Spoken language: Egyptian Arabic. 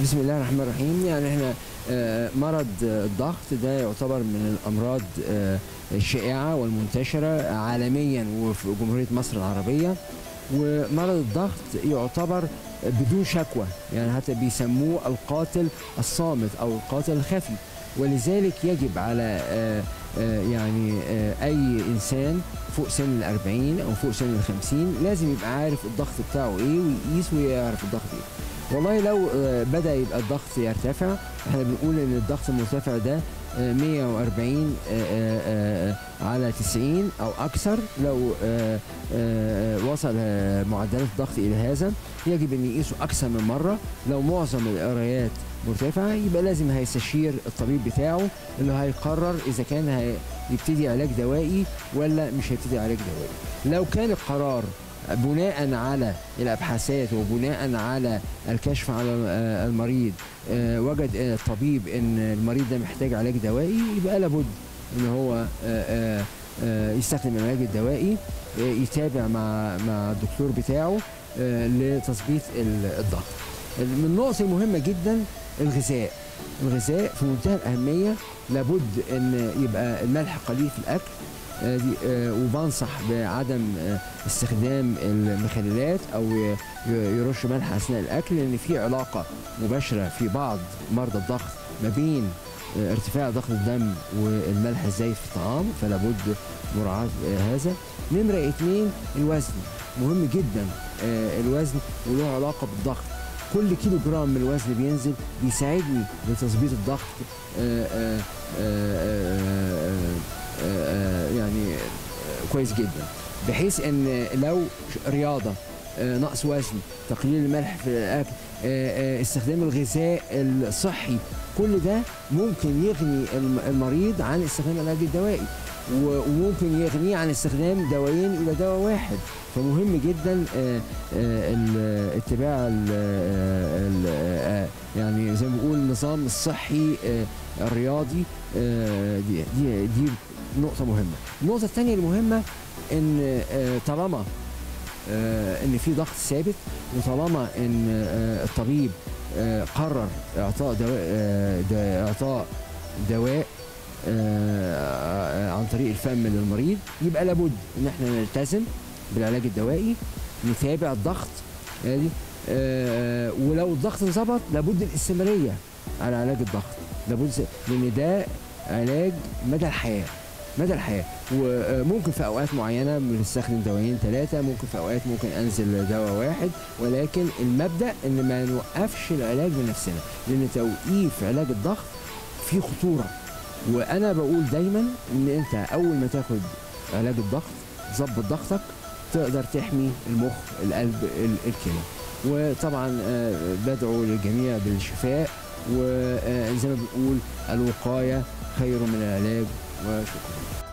بسم الله الرحمن الرحيم يعني احنا آه، مرض آه، الضغط ده يعتبر من الامراض آه، الشائعه والمنتشره عالميا وفي جمهوريه مصر العربيه ومرض الضغط يعتبر بدون شكوى يعني حتى بيسموه القاتل الصامت او القاتل الخفي ولذلك يجب على آه، آه، يعني آه، اي انسان فوق سن الأربعين او فوق سن الخمسين لازم يبقى عارف الضغط بتاعه ايه ويقيس ويعرف الضغط ايه والله لو آه، بدا يبقى الضغط يرتفع احنا بنقول ان الضغط المرتفع ده آه، 140 آه، آه، آه، على 90 او اكثر لو آه، آه، وصل آه، معدلات الضغط الى هذا يجب ان يقيسه اكثر من مره لو معظم القرايات مرتفعه يبقى لازم هيستشير الطبيب بتاعه اللي هيقرر اذا كان هيبتدي علاج دوائي ولا مش هيبتدي علاج دوائي لو كان القرار بناء على الابحاثات وبناء على الكشف على آه، المريض آه، وجد آه، الطبيب ان المريض ده محتاج علاج دوائي يبقى لابد ان هو آه، آه، آه، يستخدم العلاج الدوائي آه، يتابع مع مع الدكتور بتاعه آه، لتظبيط ال- الضغط من النقط المهمه جدا الغذاء الغذاء في منتهى الاهميه لابد ان يبقى الملح قليل في الاكل آه، دي- آه، وبنصح بعدم آه، استخدام المخللات او ي- ي- يرش ملح اثناء الاكل لان في علاقه مباشره في بعض مرضى الضغط ما بين آه، ارتفاع ضغط الدم والملح الزايد في الطعام فلا بد مراعاه آه، هذا نمره اثنين الوزن مهم جدا آه، الوزن وله علاقه بالضغط كل كيلو جرام من الوزن بينزل بيساعدني لتظبيط الضغط آه، آه، آه، آه، آه، آه، يعني آه، كويس جدا بحيث ان لو رياضه آه، نقص وزن تقليل الملح في الاكل آه، آه، استخدام الغذاء الصحي كل ده ممكن يغني الم- المريض عن استخدام العلاج الدوائي و- وممكن يغنيه عن استخدام دوايين الى دواء واحد فمهم جدا آه، آه، ال- اتباع ال- ال- آه، يعني زي ما بنقول النظام الصحي آه، الرياضي آه، دي دي دي نقطة مهمة. النقطة الثانية المهمة ان آه، طالما آه، ان في ضغط ثابت وطالما ان آه، الطبيب آه، قرر اعطاء دواء آه، دا- اعطاء دواء آه، عن طريق الفم للمريض يبقى لابد ان احنا نلتزم بالعلاج الدوائي نتابع الضغط يعني آه، ولو الضغط انظبط لابد الاستمراريه على علاج الضغط لابد لان ده علاج مدى الحياه مدى الحياه وممكن في اوقات معينه بنستخدم دوايين ثلاثه ممكن في اوقات ممكن انزل دواء واحد ولكن المبدا ان ما نوقفش العلاج بنفسنا لان توقيف علاج الضغط فيه خطوره وانا بقول دايما ان انت اول ما تاخد علاج الضغط ظبط ضغطك تقدر تحمي المخ القلب ال- الكلى وطبعا آه، بدعو للجميع بالشفاء وزي ما بنقول الوقايه خير من العلاج وشكرا